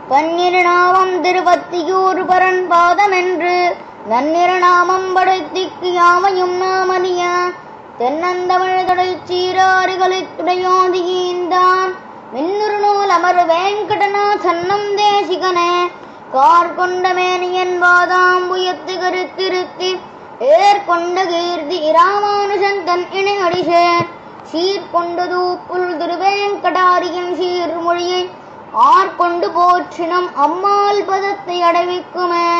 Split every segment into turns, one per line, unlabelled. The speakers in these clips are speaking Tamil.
பன்னிருநாமம் திருவத்தியூர் பரன் பாதமென்று நன்னிருநாமம் படைத்திக்கு யாவையும் நாமறிய தென்னந்தமிழ் தொடை சீராறுகளுடையோதியீந்தான் மின்னுரு நூல் அமர் வேங்கடநாதன் நம் தேசிகனே கார் கொண்ட மேனியன் வாதாம்புயத்து கருத்திருத்தி ஏற்கொண்ட கீர்த்தி இராமானுஜன் தன் இணை அடிசேர் சீர்கொண்டது புல் திருவேங்கடாரியின் சீர்மொழியை ஆர்கொண்டு போற்றினம் அம்மாள் பதத்தை அடைவிக்குமே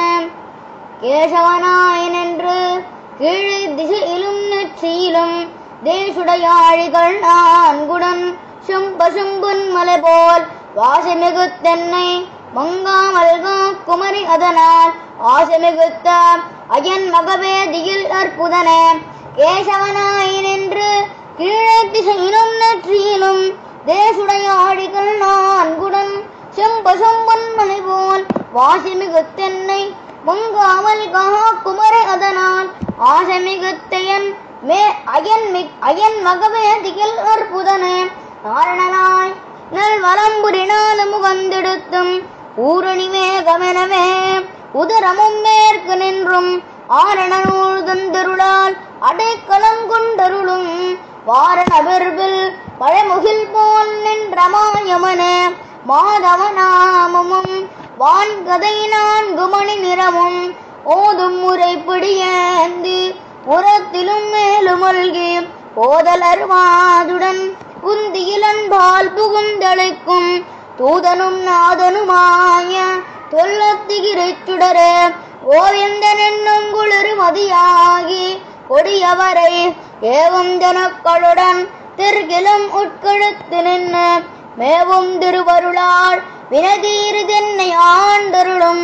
கேசவனாயன் என்று கீழே திசையிலும் நெற்றியிலும் தேசுடையாழிகள் நான்குடன் செம்பசும்புன் மலை போல் வாசமிகு தென்னை மங்காமல்கா குமரி அதனால் ஆசமிகுத்த அயன் மகவேதியில் அற்புதனே கேசவனாயன் என்று கீழே திசையிலும் நெற்றியிலும் தேசுடையாழிகள் நான்குடன் செம்பசும்பன் மலை போல் வாசிமிகு தென்னை மங்காமல் கா குமரை அதனால் ஆசமிகுத்தையன் மே அயன் மிக் அயன் மகவேதியில் அற்புதனே நாரணனாய் நல் வலம்புரினால முகந்தெடுத்தும் ஊரணி மேகமெனவே உதரமும் மேற்கு நின்றும் ஆரணனூர் தந்தருளால் அடைக்கலம் கொண்டருளும் வாரண விர்பில் பழமுகில் போல் நின்ற மாயமனே மாதவநாமமும் வான்கதை நான்கு மணி நிறமும் ஓதும் முறைப்படியேந்தி உரத்திலும் மேலுமல்கி ஓதலர்வாதுடன் உந்தியிலன்பால் புகுந்தழைக்கும் தூதனும் நாதனுமாய தொல்லத்திகிரைச் சுடரே கோவிந்தன் என்னும் குளிர் மதியாகி கொடியவரை ஏவும் ஜனக்களுடன் தெற்கிலும் உட்கழுத்து நின்று மேவும் திருவருளால் வினதீர் தென்னை ஆண்டருளும்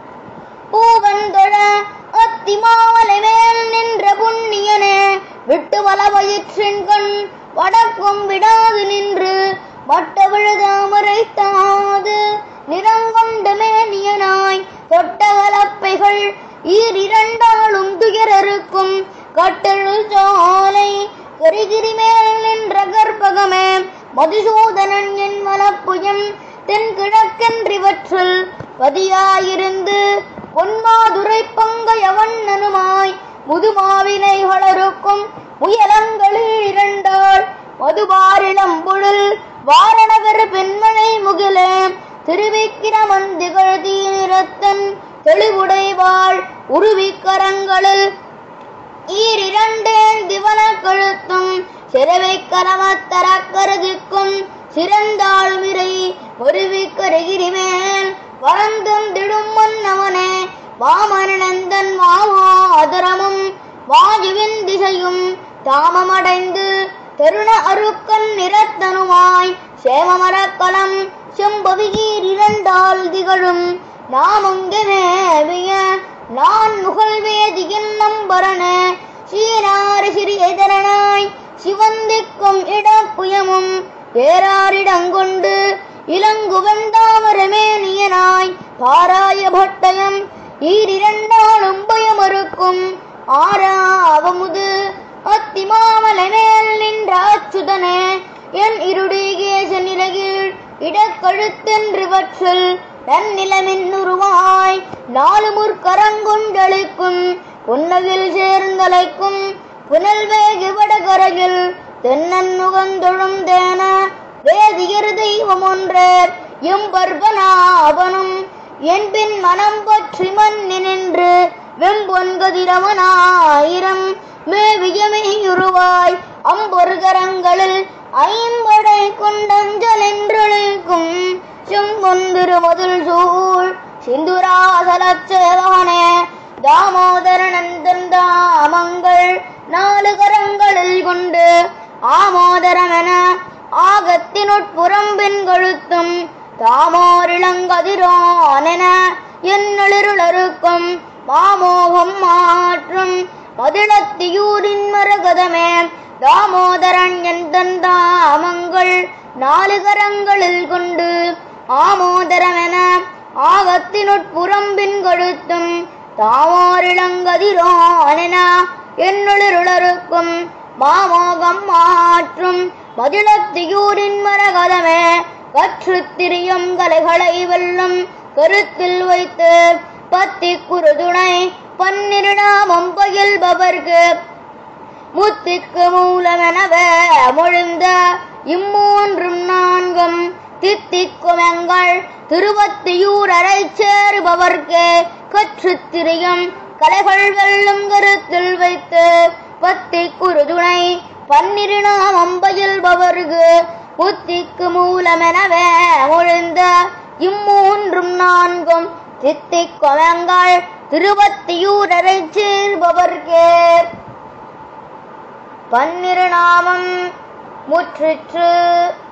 பூவந்தொழ அத்தி மாமலை மேல் நின்ற புண்ணியனே விட்டு வலவயிற்றின் கண் வடக்கும் விடாது நின்று வட்ட விழுதாமரை தாது நிறங்கொண்ட மேனியனாய் தொட்ட கலப்பைகள் ஈரிரண்டாலும் துயரருக்கும் கட்டழு சோலை கரிகிரி மேல் நின்ற கற்பகமே மதுசூதனன் என் மலப்புயம் தென் கிழக்கென்றிவற்றுள் பதியாயிருந்து பொன்மாதுரை பங்கையவண்ணனுமாய் முதுமாவினை வளருக்கும் முயலங்களில் இரண்டாள் மதுபாரிளம் பொருள் வாரணகர் பெண்மணை முகிலே திருவிக்கிரமன் திகழ் தீரத்தன் தெளிவுடைவாள் உருவிக்கரங்களில் ஈரிரண்டேன் திவன கழுத்தும் சிறவை கரமத்தர கருதிக்கும் சிறந்தாழ்விரை ஒருவி கருகிரி மேல் வளர்ந்தும் திடும் மன்னவனே வாமனந்தன் மாவாதரமும் வாயுவின் திசையும் தாமமடைந்து தருண அருக்கன் நிறத்தனுமாய் சேமமரக்கலம் செம்பவிகீர் இரண்டால் திகழும் நாமங்கமேவிய நான் முகழ் வேதியின் நம்பரனே சீனாறு சிறியதரனாய் சிவந்திக்கும் இடப்புயமும் பேராரிடங்கொண்டு இளங்குவந்தாமரமேனியனாய் பாராய பட்டயம் ஈரிரண்டாலும் பயமறுக்கும் ஆறாவமுது அத்திமாமலை மேல் நின்ற அச்சுதனே என் இருடிகேச நிலையில் இடக்கழுத்தென்றுவற்றுள் நன்னிலமின் உருவாய் நாலு முற்கரங்கொண்டளிக்கும் புன்னகில் சேர்ந்தலைக்கும் புனல் வேகு வடகரையில் தென்னன் நுகந்தொழும் தேன வேதியர் தெய்வம் ஒன்றேர் எம்பர்பனாவனும் என் பின் மனம் பற்றி மன்னி நின்று வெம்பொன்கதிரமனாயிரம் மேவியமையுருவாய் அம்பொருகரங்களில் ஐம்படை கொண்டஞ்சல் என்றழைக்கும் செம்பொந்திரு முதல் சூழ் சிந்துராசலச்சேவகனே தாமோதரனந்தன் தாமங்கள் நாலு கரங்களில் கொண்டு ஆமோதரமென ஆகத்தினுட்புறம் பெண் கொழுத்தும் தாமோரிளங்கதிரோனென என்னளிருளருக்கும் மாமோகம் மாற்றும் மதிளத்தியூரின் மரகதமே தாமோதரன் என் தந்தாமங்கள் நாலு கரங்களில் கொண்டு ஆமோதரமென ஆகத்தினுட்புறம் பின் கொழுத்தும் தாமோரிளங்கதிரோனென என்னுளிருளருக்கும் மாமோகம் மாற்றும் மதிளத்தியூரின் மரகதமே கற்றுத் திரியும் கலைகளை வெல்லும் கருத்தில் வைத்து பத்தி குருதுணை பன்னிரு நாமம் பயில்பவர்க்கு முத்திக்கு மூலமெனவே மொழிந்த இம்மூன்றும் நான்கும் தித்திக்கும் எங்கள் திருவத்தியூரரை சேருபவர்க்கு கற்றுத் திரியும் கலைகள் வெல்லும் கருத்தில் வைத்து பத்தி குருதுணை பன்னிரு நாமம் பயில்பவர்க்கு புத்திக்கு மூலமெனவே மொழிந்த இம்மூன்றும் நான்கும் தித்திக்கும் எங்கள் திருவத்தியூரரை சேர்பவர்க்கே பன்னிரு நாமம் முற்றிற்று